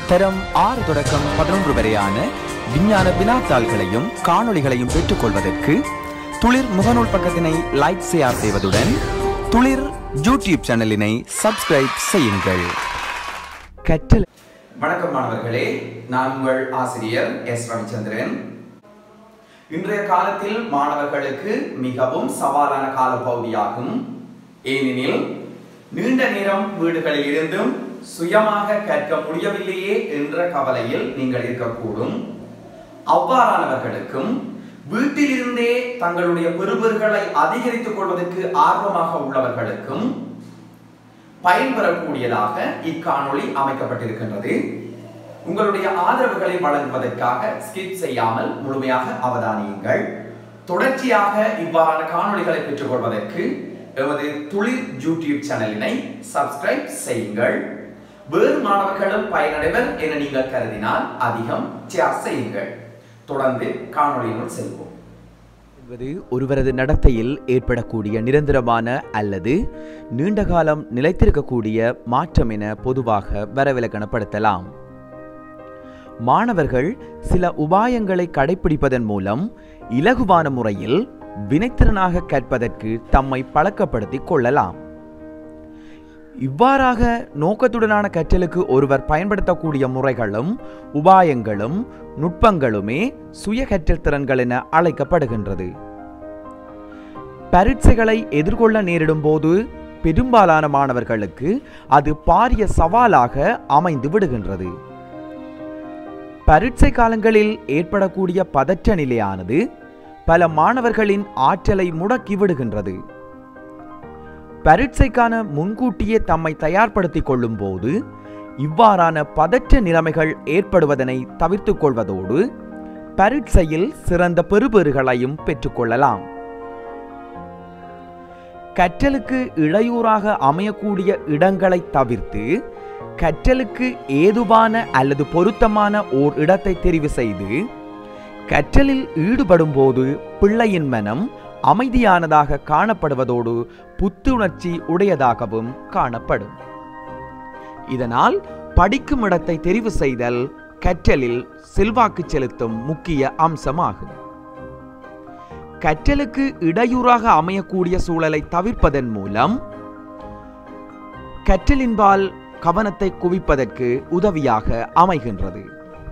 தரம் ஆறு தொடக்கம் பதினொன்று வரையான விஞ்ஞான வினாத்தாள்களையும் காணொளிகளையும் பெற்றுக்கொள்வதற்கு துளிர் முகநூல் பக்கத்தினை லைக் ஷேர் செய்வதுடன் துளிர் யூடியூப் சேனலினை சப்ஸ்கிரைப் செய்யுங்கள் கற்றல் வணக்கம் மாணவர்களே நான் உங்கள் ஆசிரியர் எஸ் ரவிச்சந்திரன் இன்றைய காலத்தில் மாணவர்களுக்கு மிகவும் சவாலான காலப்பகுதியாகும் ஏனெனில் நீண்ட நேரம் வீடுகளில் இருந்தும் சுயமாக கற்க முடியவில்லையே என்ற கவலையில் நீங்கள் இருக்கக்கூடும் அவ்வாறானவர்களுக்கும் வீட்டிலிருந்தே தங்களுடைய பெறுபர்களை அதிகரித்துக் கொள்வதற்கு ஆர்வமாக உள்ளவர்களுக்கும் பயன்பெறக்கூடியதாக இக்காணொளி அமைக்கப்பட்டிருக்கின்றது உங்களுடைய ஆதரவுகளை வழங்குவதற்காக ஸ்கிப் செய்யாமல் முழுமையாக அவதானியுங்கள் தொடர்ச்சியாக இவ்வாறான காணொளிகளை பெற்றுக்கொள்வதற்கு எமது துளிர் யூடியூப் சேனலினை சப்ஸ்கிரைப் செய்யுங்கள் வேறு மாணவர்களும் பயனடைவர் என நீங்கள் கருதினால் அதிகம் ஷேர் செய்யுங்கள் தொடர்ந்து காணொளியினுள் செல்வோம் என்பது ஒருவரது நடத்தையில் ஏற்படக்கூடிய நிரந்தரமான அல்லது நீண்டகாலம் நிலைத்திருக்கக்கூடிய மாற்றம் என பொதுவாக வரவிலக்கணப்படுத்தலாம் மாணவர்கள் சில உபாயங்களை கடைபிடிப்பதன் மூலம் இலகுவான முறையில் வினைத்திறனாக கற்பதற்கு தம்மை பழக்கப்படுத்திக் கொள்ளலாம் இவ்வாறாக நோக்கத்துடனான கற்றலுக்கு ஒருவர் பயன்படுத்தக்கூடிய முறைகளும் உபாயங்களும் நுட்பங்களுமே சுய கற்றல் திறன்கள் என அழைக்கப்படுகின்றது பரீட்சைகளை எதிர்கொள்ள நேரிடும் போது பெரும்பாலான மாணவர்களுக்கு அது பாரிய சவாலாக அமைந்து விடுகின்றது பரீட்சை காலங்களில் ஏற்படக்கூடிய பதற்ற நிலையானது பல மாணவர்களின் ஆற்றலை முடக்கி விடுகின்றது பரீட்சைக்கான முன்கூட்டியே தம்மை தயார்படுத்திக் கொள்ளும் போது இவ்வாறான பதற்ற நிலைமைகள் ஏற்படுவதனை தவிர்த்துக் கொள்வதோடு பரீட்சையில் சிறந்த பெறுபேறுகளையும் பெற்றுக்கொள்ளலாம் கற்றலுக்கு இடையூறாக அமையக்கூடிய இடங்களை தவிர்த்து கற்றலுக்கு ஏதுவான அல்லது பொருத்தமான ஓர் இடத்தை தெரிவு செய்து கற்றலில் ஈடுபடும் போது பிள்ளையின் மனம் அமைதியானதாக காணப்படுவதோடு புத்துணர்ச்சி உடையதாகவும் காணப்படும் இதனால் படிக்கும் இடத்தை தெரிவு செய்தல் கற்றலில் செல்வாக்கு செலுத்தும் முக்கிய அம்சமாகும் கற்றலுக்கு இடையூறாக அமையக்கூடிய சூழலை தவிர்ப்பதன் மூலம் கற்றலின்பால் கவனத்தை குவிப்பதற்கு உதவியாக அமைகின்றது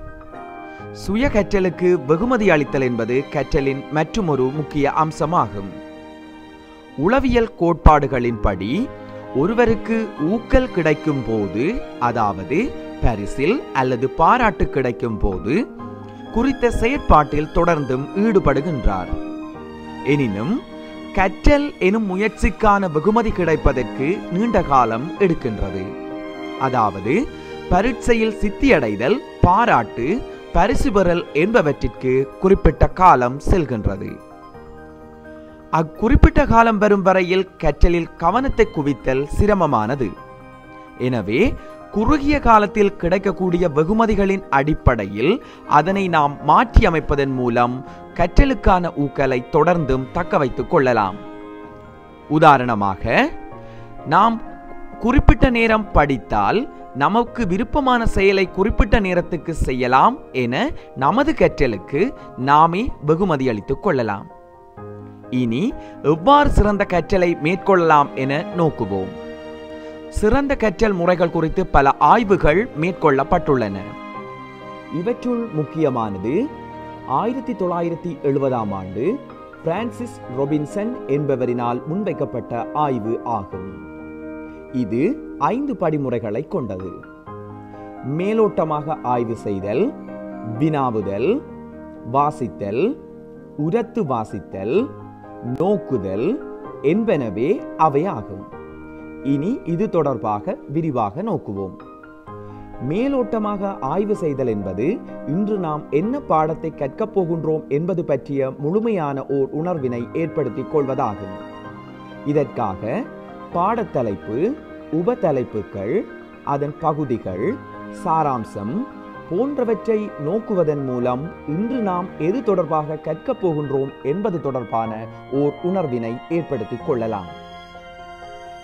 சுய கற்றலுக்கு வெகுமதி அளித்தல் என்பது கற்றலின் மற்றுமொரு முக்கிய அம்சமாகும் உளவியல் கோட்பாடுகளின்படி ஒருவருக்கு ஊக்கல் கிடைக்கும் போது அதாவது பரிசில் அல்லது பாராட்டு கிடைக்கும் போது குறித்த செயற்பாட்டில் தொடர்ந்தும் ஈடுபடுகின்றார் எனினும் கற்றல் எனும் முயற்சிக்கான வெகுமதி கிடைப்பதற்கு நீண்ட காலம் எடுக்கின்றது அதாவது பரீட்சையில் சித்தியடைதல் பாராட்டு பரிசு பெறல் என்பவற்றிற்கு குறிப்பிட்ட காலம் செல்கின்றது அக்குறிப்பிட்ட காலம் வரும் வரையில் கற்றலில் கவனத்தை குவித்தல் சிரமமானது எனவே குறுகிய காலத்தில் கிடைக்கக்கூடிய வெகுமதிகளின் அடிப்படையில் அதனை நாம் மாற்றி அமைப்பதன் மூலம் கற்றலுக்கான ஊக்கலை தொடர்ந்தும் தக்க வைத்துக் கொள்ளலாம் உதாரணமாக நாம் குறிப்பிட்ட நேரம் படித்தால் நமக்கு விருப்பமான செயலை குறிப்பிட்ட நேரத்துக்கு செய்யலாம் என நமது கற்றலுக்கு நாமே வெகுமதி அளித்துக் கொள்ளலாம் இனி எவ்வாறு சிறந்த கற்றலை மேற்கொள்ளலாம் என நோக்குவோம் சிறந்த கற்றல் முறைகள் குறித்து பல ஆய்வுகள் மேற்கொள்ளப்பட்டுள்ளன இவற்றுள் முக்கியமானது ஆயிரத்தி தொள்ளாயிரத்தி எழுபதாம் ஆண்டு பிரான்சிஸ் ரொபின்சன் என்பவரினால் முன்வைக்கப்பட்ட ஆய்வு ஆகும் இது ஐந்து படிமுறைகளை கொண்டது மேலோட்டமாக ஆய்வு செய்தல் வினாவுதல் வாசித்தல் உரத்து வாசித்தல் நோக்குதல் என்பனவே அவையாகும் இனி இது தொடர்பாக விரிவாக நோக்குவோம் மேலோட்டமாக ஆய்வு செய்தல் என்பது இன்று நாம் என்ன பாடத்தை கற்கப் போகின்றோம் என்பது பற்றிய முழுமையான ஓர் உணர்வினை ஏற்படுத்திக் கொள்வதாகும் இதற்காக பாடத்தலைப்பு உபதலைப்புகள் அதன் பகுதிகள் சாராம்சம் போன்றவற்றை நோக்குவதன் மூலம் இன்று நாம் எது தொடர்பாக கற்கப் போகின்றோம் என்பது தொடர்பான ஓர் உணர்வினை ஏற்படுத்திக் கொள்ளலாம்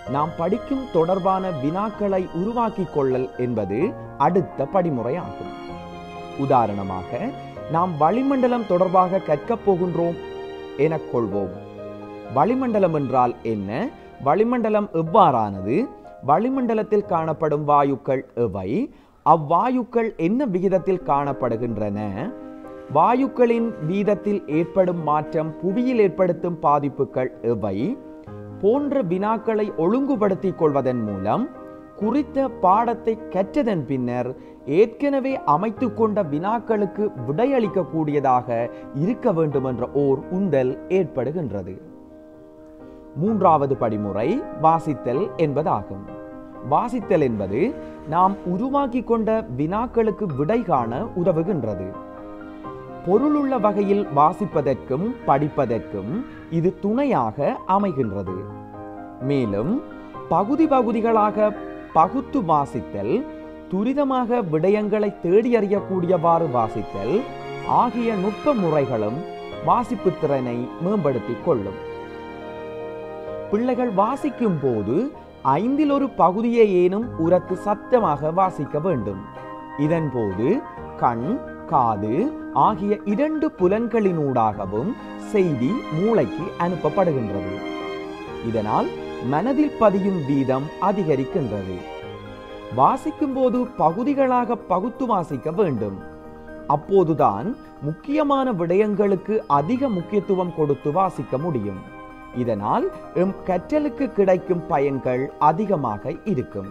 நாம் படிக்கும் தொடர்பான வினாக்களை உருவாக்கிக் கொள்ளல் என்பது அடுத்த படிமுறையாகும் உதாரணமாக நாம் வளிமண்டலம் தொடர்பாக கற்கப் போகின்றோம் எனக் கொள்வோம் வளிமண்டலம் என்றால் என்ன வளிமண்டலம் எவ்வாறானது வளிமண்டலத்தில் காணப்படும் வாயுக்கள் எவை அவ்வாயுக்கள் என்ன விகிதத்தில் காணப்படுகின்றன வாயுக்களின் வீதத்தில் ஏற்படும் மாற்றம் புவியில் ஏற்படுத்தும் பாதிப்புகள் எவை போன்ற வினாக்களை ஒழுங்குபடுத்திக் கொள்வதன் மூலம் குறித்த பாடத்தை கற்றதன் பின்னர் ஏற்கனவே அமைத்து கொண்ட வினாக்களுக்கு விடையளிக்கக்கூடியதாக இருக்க வேண்டும் என்ற ஓர் உந்தல் ஏற்படுகின்றது மூன்றாவது படிமுறை வாசித்தல் என்பதாகும் வாசித்தல் என்பது நாம் உருவாக்கி கொண்ட வினாக்களுக்கு விடை காண உதவுகின்றது பொருளுள்ள வகையில் வாசிப்பதற்கும் படிப்பதற்கும் இது துணையாக அமைகின்றது மேலும் பகுதி பகுதிகளாக பகுத்து வாசித்தல் துரிதமாக விடயங்களை தேடி அறியக்கூடியவாறு வாசித்தல் ஆகிய நுட்ப முறைகளும் வாசிப்பு திறனை மேம்படுத்திக் கொள்ளும் பிள்ளைகள் வாசிக்கும் போது ஐந்தில் ஒரு பகுதியை ஏனும் உரத்து சத்தமாக வாசிக்க வேண்டும் இதன் போது கண் காது ஆகிய இரண்டு புலன்களினூடாகவும் செய்தி மூளைக்கு அனுப்பப்படுகின்றது இதனால் மனதில் பதியும் வீதம் அதிகரிக்கின்றது வாசிக்கும் போது பகுதிகளாக பகுத்து வாசிக்க வேண்டும் அப்போதுதான் முக்கியமான விடயங்களுக்கு அதிக முக்கியத்துவம் கொடுத்து வாசிக்க முடியும் இதனால் எம் கற்றலுக்கு கிடைக்கும் பயன்கள் அதிகமாக இருக்கும்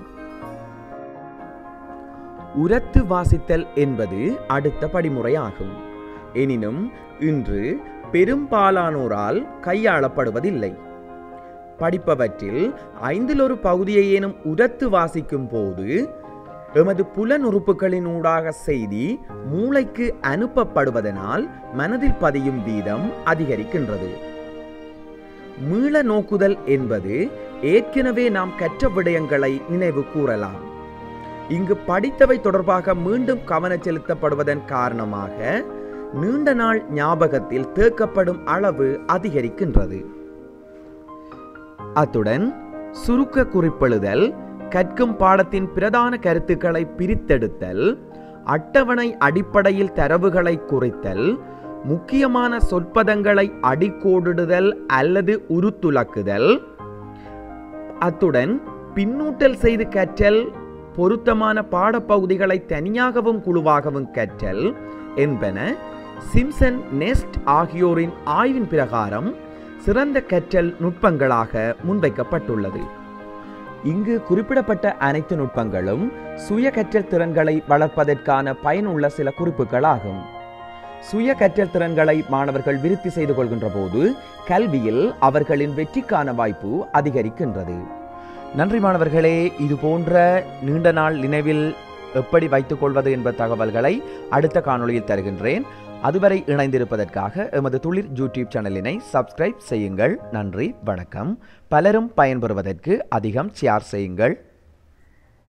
உரத்து வாசித்தல் என்பது அடுத்த படிமுறையாகும் எனினும் இன்று பெரும்பாலானோரால் கையாளப்படுவதில்லை படிப்பவற்றில் ஐந்தில் ஒரு பகுதியையேனும் உரத்து வாசிக்கும் போது எமது புலன் உறுப்புகளினூடாக செய்தி மூளைக்கு அனுப்பப்படுவதனால் மனதில் பதியும் வீதம் அதிகரிக்கின்றது மீள நோக்குதல் என்பது ஏற்கனவே நாம் கற்ற விடயங்களை நினைவு கூறலாம் இங்கு படித்தவை தொடர்பாக மீண்டும் கவனம் செலுத்தப்படுவதன் காரணமாக நீண்ட நாள் ஞாபகத்தில் தேக்கப்படும் அளவு அதிகரிக்கின்றது அத்துடன் சுருக்க குறிப்பெழுதல் கற்கும் பாடத்தின் பிரதான கருத்துக்களை பிரித்தெடுத்தல் அட்டவணை அடிப்படையில் தரவுகளை குறித்தல் முக்கியமான சொற்பதங்களை அடிக்கோடிடுதல் அல்லது உருத்துலக்குதல் அத்துடன் பின்னூட்டல் செய்து கற்றல் பொருத்தமான பாடப்பகுதிகளை தனியாகவும் குழுவாகவும் கற்றல் என்பன சிம்சன் நெஸ்ட் ஆகியோரின் ஆய்வின் பிரகாரம் சிறந்த கற்றல் நுட்பங்களாக முன்வைக்கப்பட்டுள்ளது இங்கு குறிப்பிடப்பட்ட அனைத்து நுட்பங்களும் சுய கற்றல் திறன்களை வளர்ப்பதற்கான பயனுள்ள சில குறிப்புகளாகும் சுய கற்றல் திறன்களை மாணவர்கள் விருத்தி செய்து கொள்கின்ற போது கல்வியில் அவர்களின் வெற்றிக்கான வாய்ப்பு அதிகரிக்கின்றது நன்றி மாணவர்களே இது போன்ற நீண்ட நாள் நினைவில் எப்படி வைத்துக் கொள்வது என்ப தகவல்களை அடுத்த காணொளியில் தருகின்றேன் அதுவரை இணைந்திருப்பதற்காக எமது துளிர் யூடியூப் சேனலினை சப்ஸ்கிரைப் செய்யுங்கள் நன்றி வணக்கம் பலரும் பயன்பெறுவதற்கு அதிகம் ஷேர் செய்யுங்கள்